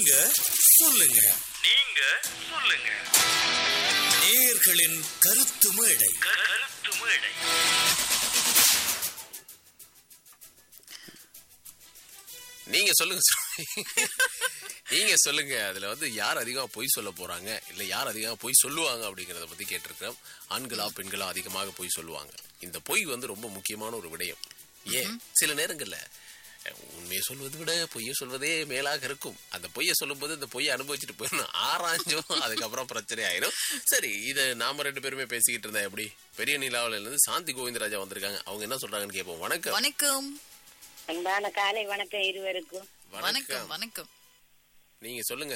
நீங்க சொல்லுங்க நீங்க சொல்லுங்க நேயர்களின் கருத்து மேடை கருத்து மேடை நீங்க சொல்லுங்க சாமி. நீங்க சொல்லுங்க அதுல வந்து யார் அதிகமா பொய் சொல்ல போறாங்க இல்ல யார் அதிகமா பொய் சொல்லுவாங்க அப்படிங்கறத பத்தி கேட்டிருக்கிறோம் ஆண்களா பெண்களா அதிகமாக பொய் சொல்லுவாங்க இந்த பொய் வந்து ரொம்ப முக்கியமான ஒரு விடயம் ஏன் சில நேரங்கள்ல அஹ், உண்மையை சொல்வதை விட பொய்யை சொல்வதே மேலாக இருக்கும் அந்த பொய்யை சொல்லும்போது இந்த பொய்யை அனுபவிச்சுட்டு போயிடணும் ஆராய்ஞ்சும் அதுக்கப்புறம் பிரச்சனை ஆயிடும் சரி இதை நாம ரெண்டு பேருமே பேசிக்கிட்டு இருந்தா எப்படி பெரிய நிலாவில இருந்து சாந்தி கோவிந்தராஜா வந்திருக்காங்க அவங்க என்ன சொல்றாங்கன்னு கேட்போம் வணக்கம் வணக்கம் அன்பான காலை வணக்கம் இருவருக்கும் வணக்கம் வணக்கம் நீங்க சொல்லுங்க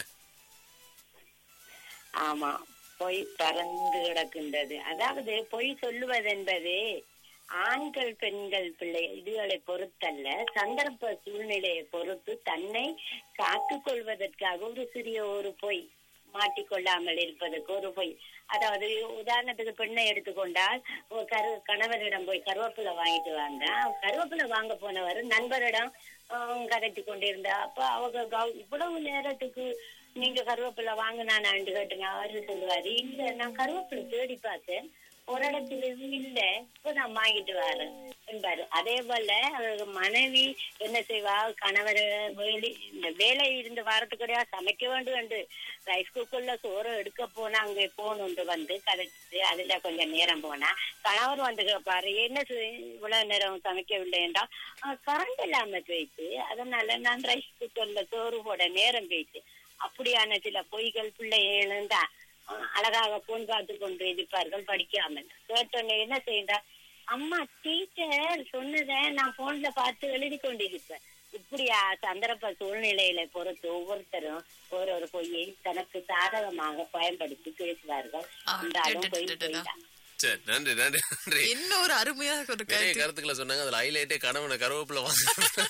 ஆமா பொய் பறந்து கிடக்கின்றது அதாவது பொய் சொல்லுவது என்பது ஆண்கள் பெண்கள் பிள்ளை இதுகளை பொறுத்தல்ல சந்தர்ப்ப சூழ்நிலையை பொறுத்து தன்னை காத்துக் கொள்வதற்காக ஒரு சிறிய ஒரு பொய் மாட்டிக்கொள்ளாமல் இருப்பதற்கு ஒரு பொய் அதாவது உதாரணத்துக்கு பெண்ணை எடுத்துக்கொண்டால் ஒரு கரு கணவரிடம் போய் கருவேப்பிலை வாங்கிட்டு வாங்க கருவேப்பிலை வாங்க போனவர் நண்பரிடம் ஆஹ், கதைத்து கொண்டிருந்தா அப்ப அவங்க கவ- இவ்வளவு நேரத்துக்கு நீங்க கருவேப்பிலை வாங்கினான்னு கேட்டுங்க அவரு சொல்லுவாரு இல்ல நான் கருவேப்பிலை தேடி பார்த்தேன் ஒரு இடத்துல இல்ல இப்ப நான் வாங்கிட்டு வரேன் என்பாரு அதே போல அவருக்கு மனைவி என்ன செய்வா கணவர் வேலை இந்த வேலை இருந்த வாரத்துக்குறையா சமைக்க வேண்டும் என்று ரைஸ் குக்கர்ல சோறு எடுக்க போனா அங்க போகணுண்டு வந்து கதைச்சு அதுல கொஞ்சம் நேரம் போனா கணவர் வந்து கேட்பாரு என்ன செய்- இவ்வளவு நேரம் சமைக்கவில்லை என்றால் கரண்ட் இல்லாம போயிட்டு அதனால நான் ரைஸ் குக்கர்ல சோறு போட நேரம் போயிட்டு அப்படியான சில பொய்கள் பிள்ளைகளும் தான் அஹ் அழகாக போன் பார்த்து கொண்டு இருப்பார்கள் படிக்காமல் கேட்டோன்னே என்ன செய்யறா அம்மா டீச்சர் சொன்னதை நான் போன்ல பார்த்து எழுதி கொண்டிருப்பேன் இப்படியா சந்தர்ப்ப சூழ்நிலையில பொறுத்து ஒவ்வொருத்தரும் ஒரு ஒரு பொய்யை தனக்கு சாதகமாக பயன்படுத்தி பேசுவார்கள் ஆ, இருந்தாலும் பொய் டடடடடடா. பொய் தான் சரி நன்றி நன்றி நன்றி இன்னொரு அருமையாக ஒரு நிறைய கருத்து கருத்துக்களை சொன்னாங்க அதுல ஹைலைட்டே கணவனை கருவேப்பில வாங்க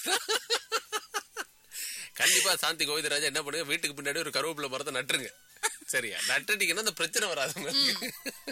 கண்டிப்பா சாந்தி கோவிந்தராஜா என்ன பண்ணுங்க வீட்டுக்கு பின்னாடி ஒரு கருவேப்பிலை மரத்தை நட்டுருங்க சரியா நட்டுட்டீங்கன்னா அந்த பிரச்சனை வராது உங்களுக்கு.